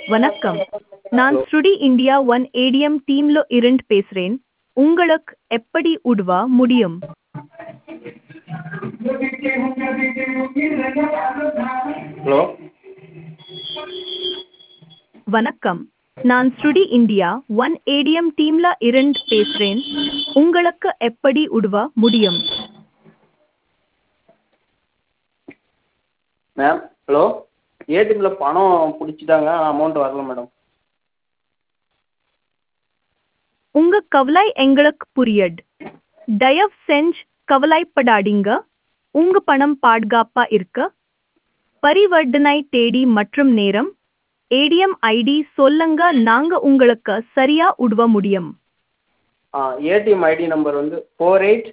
வணக்கம் நான் ஸ்ருடி இந்தியா ஒன் ஏடிஎம் டீம்ல இருந்து பேசுறேன் உங்களுக்கு எப்படி உதவ முடியும் ஹலோ வணக்கம் நான் ஸ்ருடி இந்தியா ஒன் ஏடிஎம் டீம்ல இருந்து பேசுறேன் உங்களுக்கு எப்படி உதவ முடியும் மேம் ஹலோ ஏடிஎம்மில் பணம் பிடிச்சிட்டாங்க அமௌண்ட் வரல மேடம் உங்க கவலை எங்களுக்கு புரியுது தயவு செஞ்சு கவலைப்படாதீங்க உங்க பணம் பாதுகாப்பா இருக்க பரிவர்த்தனை தேதி மற்றும் நேரம் ஏடிஎம் ஐடி சொல்லுங்க நாங்க உங்களுக்கு சரியா உதவ முடியும் ஆ ஏடிஎம் ஐடி நம்பர் வந்து four eight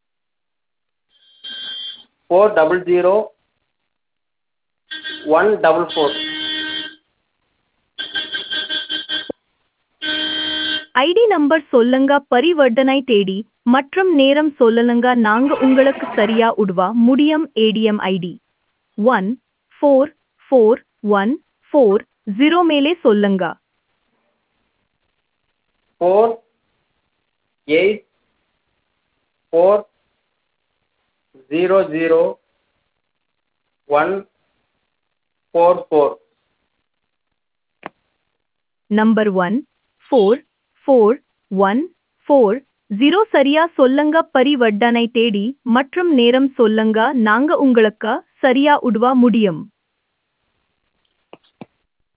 four double zero one double four ID number சொல்லுங்க பரிவர்த்தனை தேதி மற்றும் நேரம் சொல்லுங்க நாங்க உங்களுக்கு சரியா உதவ முடியும் ATM ID one four four one four zero மேலே சொல்லுங்க four eight four zero zero one four four number one four four one four zero சரியா சொல்லுங்க பரிவர்த்தனை தேதி மற்றும் நேரம் சொல்லுங்க நாங்க உங்களுக்கு சரியா உதவ முடியும்